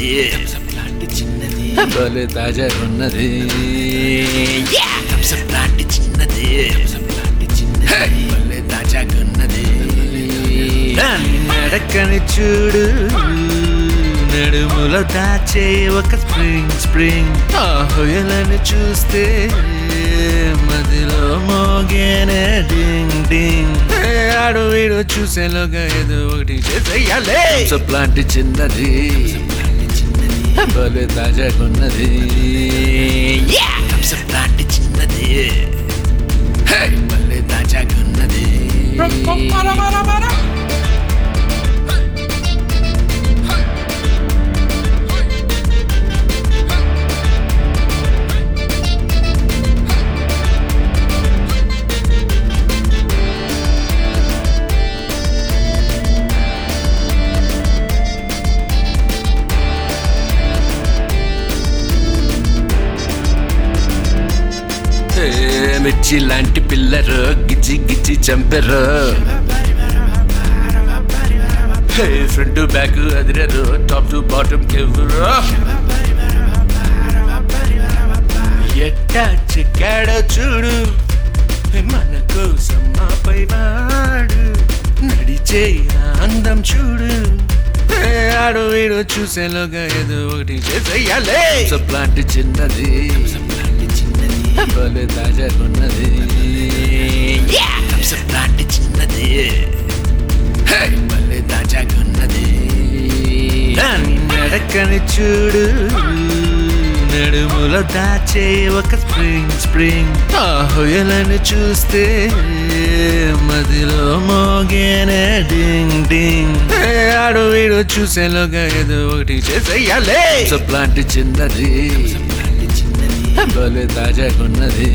చిన్నది లాంటి చిన్నది భలే తాజాగా ఉన్నది లాంటి చిన్నది లాంటి చిన్నది భలే తాజాగా ఉన్నది దాన్ని నడకని చూడు నడుములో దాచే ఒక స్ప్రింగ్ స్ప్రింగ్ ఆ హొయలను చూస్తే మదిలో మోగేనే డింగ్ డింగ్ ఏ ఆడు వీడు చూసేలోగా ఏదో ఒకటి చేసేయాలే లాంటి చిన్నది భలే తాజాకున్నది లాంటి చిన్నది హే, భలే తాజాకున్నది ఏ, మిర్చి లాంటి పిల్లరు గిచ్చి గిచ్చి చంపెరు ఫ్రంట్ బ్యాక్ అదిరారు టాప్ టు బాటమ్ కెవ్వరు ఎట్టా చిక్కాడో చూడు మన కోసం మాపై వాడు నడిచే ఆ అందం చూడు ఏ ఆడు వీడు చూసేలోగా ఏదో ఒకటి చేసేయాలే లాంటి చిన్నది భలే తాజాకున్నది లాంటి చిన్నది హే, భలే తాజాకున్నది దాన్ని నడకని చూడు నడుములో దాచే ఒక స్ప్రింగ్ స్ప్రింగ్ ఆ హొయలను చూస్తే మదిలో మోగేనే డింగ్ డింగ్ ఏ ఆడు వీడు చూసేలోగా ఏదో ఒకటి చేసేయాలే లాంటి చిన్నది భలే తాజాకున్నది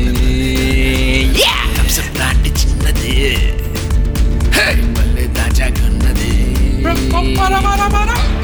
లాంటి చిన్నది హే, భలే తాజాకున్నది